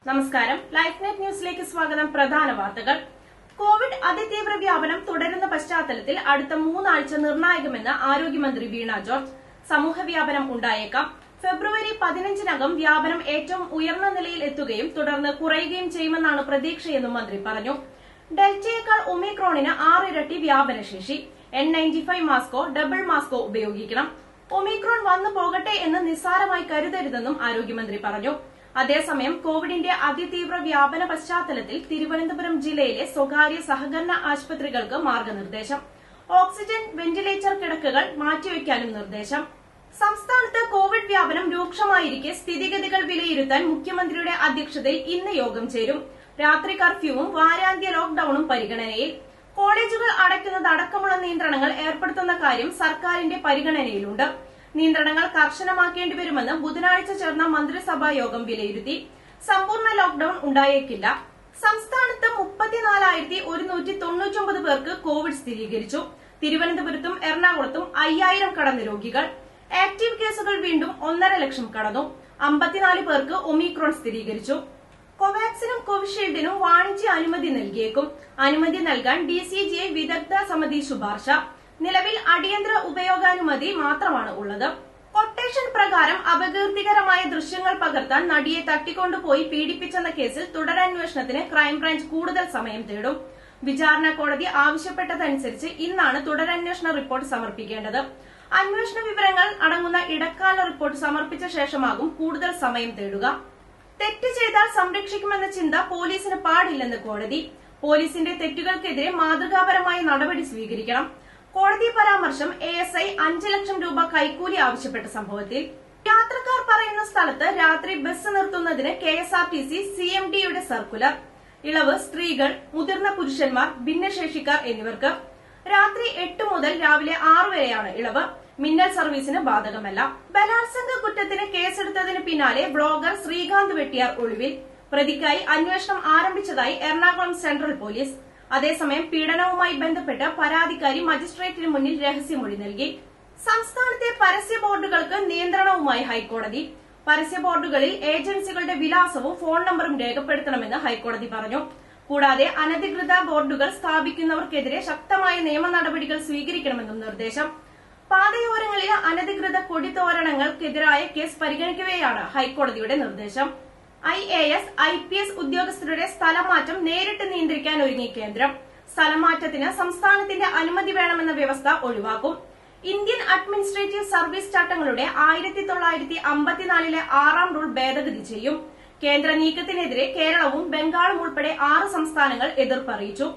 നമസ്കാരം life net ന്യൂസിലേക്ക് സ്വാഗതം പ്രധാന വാർത്തകൾ കോവിഡ് അതിതീവ്ര വ്യാപനം തുടരുന്ന പശ്ചാത്തലത്തിൽ അടുത്ത മൂന്നാഴ്ച നിർണായകമെന്ന് ആരോഗ്യമന്ത്രി വീണ ജോർജ് സമൂഹ വ്യാപനം ഉണ്ടായേക്കാം ഫെബ്രുവരി പതിനഞ്ചിനകം വ്യാപനം ഏറ്റവും ഉയർന്ന നിലയിൽ എത്തുകയും തുടർന്ന് കുറയുകയും ചെയ്യുമെന്നാണ് പ്രതീക്ഷയെന്നും മന്ത്രി പറഞ്ഞു ഡെൽറ്റയേക്കാൾ ഒമിക്രോണിന് ആറിരട്ടി വ്യാപനശേഷി എൻ നയൻറ്റി ഫൈവ് മാസ്കോ ഡബിൾ മാസ്കോ ഉപയോഗിക്കണം ഒമിക്രോൺ വന്നു പോകട്ടെ എന്ന് നിസ്സാരമായി കരുതരുതെന്നും ആരോഗ്യമന്ത്രി പറഞ്ഞു അതേസമയം കോവിഡിന്റെ അതിതീവ്ര വ്യാപന പശ്ചാത്തലത്തിൽ തിരുവനന്തപുരം ജില്ലയിലെ സ്വകാര്യ സഹകരണ ആശുപത്രികൾക്ക് മാർഗനിർദ്ദേശം ഓക്സിജൻ വെന്റിലേറ്റർ കിടക്കകൾ മാറ്റിവെക്കാനും നിർദ്ദേശം സംസ്ഥാനത്ത് കോവിഡ് വ്യാപനം രൂക്ഷമായിരിക്കെ സ്ഥിതിഗതികൾ വിലയിരുത്താൻ മുഖ്യമന്ത്രിയുടെ അധ്യക്ഷതയിൽ ഇന്ന് യോഗം ചേരും രാത്രി കർഫ്യൂവും വാരാന്ത്യ ലോക്ഡൌണും പരിഗണനയിൽ കോളേജുകൾ അടയ്ക്കുന്നതടക്കമുള്ള നിയന്ത്രണങ്ങൾ ഏർപ്പെടുത്തുന്ന കാര്യം സർക്കാരിന്റെ പരിഗണനയിലുണ്ട് നിയന്ത്രണങ്ങൾ കർശനമാക്കേണ്ടി വരുമെന്ന് ബുധനാഴ്ച ചേർന്ന മന്ത്രിസഭാ യോഗം വിലയിരുത്തി സമ്പൂർണ്ണ ലോക്ഡൌൺ ഉണ്ടായേക്കില്ല സംസ്ഥാനത്ത് മുപ്പത്തിനാലായിരത്തി ഒരുന്നൂറ്റി തൊണ്ണൂറ്റൊമ്പത് പേർക്ക് കോവിഡ് സ്ഥിരീകരിച്ചു തിരുവനന്തപുരത്തും എറണാകുളത്തും അയ്യായിരം കടന്ന് രോഗികൾ ആക്ടീവ് കേസുകൾ വീണ്ടും ഒന്നര ലക്ഷം കടന്നു അമ്പത്തിനാല് പേർക്ക് ഒമിക്രോൺ സ്ഥിരീകരിച്ചു കോവാക്സിനും കോവിഷീൽഡിനും വാണിജ്യ അനുമതി നൽകിയേക്കും അനുമതി നൽകാൻ ഡി സി ജി വിദഗ്ധ സമിതി ശുപാർശ നിലവിൽ അടിയന്തര ഉപയോഗാനുമതി മാത്രമാണ് ഉള്ളത് കൊട്ടേഷൻ പ്രകാരം അപകീർത്തികരമായ ദൃശ്യങ്ങൾ പകർത്താൻ നടിയെ തട്ടിക്കൊണ്ടുപോയി പീഡിപ്പിച്ചെന്ന കേസിൽ തുടരന്വേഷണത്തിന് ക്രൈംബ്രാഞ്ച് കൂടുതൽ സമയം തേടും വിചാരണ കോടതി ആവശ്യപ്പെട്ടതനുസരിച്ച് ഇന്നാണ് തുടരന്വേഷണ റിപ്പോർട്ട് സമർപ്പിക്കേണ്ടത് അന്വേഷണ വിവരങ്ങൾ അടങ്ങുന്ന ഇടക്കാല റിപ്പോർട്ട് സമർപ്പിച്ച ശേഷമാകും കൂടുതൽ സമയം തേടുക തെറ്റ് ചെയ്താൽ സംരക്ഷിക്കുമെന്ന ചിന്ത പോലീസിന് പാടില്ലെന്ന് കോടതി പോലീസിന്റെ തെറ്റുകൾക്കെതിരെ മാതൃകാപരമായ നടപടി സ്വീകരിക്കണം കോടതി പരാമർശം എ എസ് ഐ അഞ്ച് ലക്ഷം രൂപ കൈക്കൂലി ആവശ്യപ്പെട്ട സംഭവത്തിൽ യാത്രക്കാർ പറയുന്ന സ്ഥലത്ത് രാത്രി ബസ് നിർത്തുന്നതിന് K S R T C C M ഡിയുടെ സർക്കുലർ ഇളവ് സ്ത്രീകൾ മുതിർന്ന പുരുഷന്മാർ ഭിന്നശേഷിക്കാർ എന്നിവർക്ക് രാത്രി എട്ട് മുതൽ രാവിലെ ആറ് വരെയാണ് ഇളവ് മിന്നൽ സർവീസിന് ബാധകമല്ല ബലാത്സംഗ കുറ്റത്തിന് കേസെടുത്തതിന് പിന്നാലെ ബ്ലോഗർ ശ്രീകാന്ത് വെട്ടിയാർ ഒളിവിൽ പ്രതിക്കായി അന്വേഷണം ആരംഭിച്ചതായി എറണാകുളം സെൻട്രൽ പോലീസ് അതേസമയം പീഡനവുമായി ബന്ധപ്പെട്ട് പരാതിക്കാരി മജിസ്ട്രേറ്റിന് മുന്നിൽ രഹസ്യമൊഴി നൽകി സംസ്ഥാനത്തെ പരസ്യ ബോർഡുകൾക്ക് നിയന്ത്രണവുമായി ഹൈക്കോടതി പരസ്യ ബോർഡുകളിൽ ഏജൻസികളുടെ വിലാസവും ഫോൺ നമ്പറും രേഖപ്പെടുത്തണമെന്ന് ഹൈക്കോടതി പറഞ്ഞു കൂടാതെ അനധികൃത ബോർഡുകൾ സ്ഥാപിക്കുന്നവർക്കെതിരെ ശക്തമായ നിയമ നടപടികൾ സ്വീകരിക്കണമെന്നും നിർദ്ദേശം പാതയോരങ്ങളിലെ അനധികൃത കൊടിത്തോരണങ്ങൾക്കെതിരായ കേസ് പരിഗണിക്കവെയാണ് ഹൈക്കോടതിയുടെ നിർദ്ദേശം I A S I P S ഉദ്യോഗസ്ഥരുടെ സ്ഥലമാറ്റം നേരിട്ട് നിയന്ത്രിക്കാൻ ഒരുങ്ങി കേന്ദ്രം സ്ഥലമാറ്റത്തിന് സംസ്ഥാനത്തിന്റെ അനുമതി വേണമെന്ന വ്യവസ്ഥ ഒഴിവാക്കും ഇന്ത്യൻ അഡ്മിനിസ്ട്രേറ്റീവ് സർവീസ് ചട്ടങ്ങളുടെ ആയിരത്തി തൊള്ളായിരത്തി അമ്പത്തിനാലിലെ ആറാം റൂൾ ഭേദഗതി ചെയ്യും കേന്ദ്ര നീക്കത്തിനെതിരെ കേരളവും ബംഗാളും ഉൾപ്പെടെ ആറ് സംസ്ഥാനങ്ങൾ എതിർപ്പറിയിച്ചു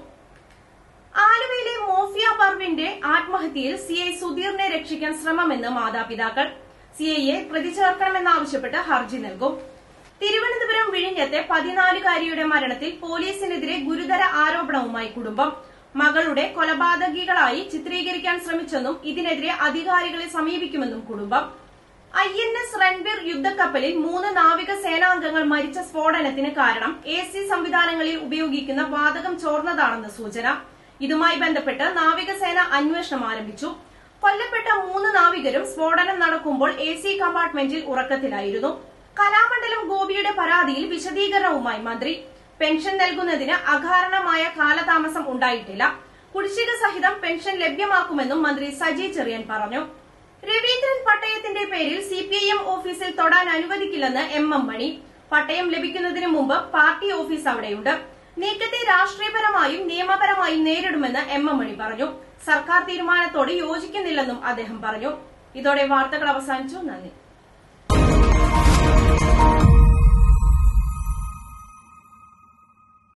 ആലുവയിലെ മോഫിയ പർവിന്റെ ആത്മഹത്യയിൽ സി ഐ സുധീറിനെ രക്ഷിക്കാൻ ശ്രമമെന്ന് മാതാപിതാക്കൾ സി ഐയെ പ്രതി ചേർക്കണമെന്നാവശ്യപ്പെട്ട് ഹർജി നൽകും തിരുവനന്തപുരം വിഴിഞ്ഞത്തെ പതിനാലുകാരിയുടെ മരണത്തിൽ പോലീസിനെതിരെ ഗുരുതര ആരോപണവുമായി കുടുംബം മകളുടെ കൊലപാതകികളായി ചിത്രീകരിക്കാൻ ശ്രമിച്ചെന്നും ഇതിനെതിരെ അധികാരികളെ സമീപിക്കുമെന്നും കുടുംബം ഐ എൻ എസ് റൺബീർ യുദ്ധക്കപ്പലിൽ മൂന്ന് നാവിക സേനാംഗങ്ങൾ മരിച്ച സ്ഫോടനത്തിന് കാരണം എ സി സംവിധാനങ്ങളിൽ ഉപയോഗിക്കുന്ന വാതകം ചോർന്നതാണെന്ന് സൂചന ഇതുമായി ബന്ധപ്പെട്ട് നാവികസേന അന്വേഷണം ആരംഭിച്ചു കൊല്ലപ്പെട്ട മൂന്ന് നാവികരും സ്ഫോടനം നടക്കുമ്പോൾ എ സി കമ്പാർട്ട്മെന്റിൽ ഉറക്കത്തിലായിരുന്നു കലാമണ്ഡലം ഗോപിയുടെ പരാതിയിൽ വിശദീകരണവുമായി മന്ത്രി പെൻഷൻ നൽകുന്നതിന് അകാരണമായ കാലതാമസം ഉണ്ടായിട്ടില്ല കുടിശ്ശിക സഹിതം പെൻഷൻ ലഭ്യമാക്കുമെന്നും മന്ത്രി സജി ചെറിയൻ പറഞ്ഞു രവീന്ദ്രൻ പട്ടയത്തിന്റെ പേരിൽ സിപിഐഎം ഓഫീസിൽ തൊടാൻ അനുവദിക്കില്ലെന്ന് എം എം മണി പട്ടയം ലഭിക്കുന്നതിന് മുമ്പ് പാർട്ടി ഓഫീസ് അവിടെയുണ്ട് നീക്കത്തെ രാഷ്ട്രീയപരമായും നിയമപരമായും നേരിടുമെന്ന് എം എം മണി പറഞ്ഞു സർക്കാർ തീരുമാനത്തോട് യോജിക്കുന്നില്ലെന്നും അദ്ദേഹം പറഞ്ഞു ഇതോടെ വാർത്തകൾ അവസാനിച്ചു നന്ദി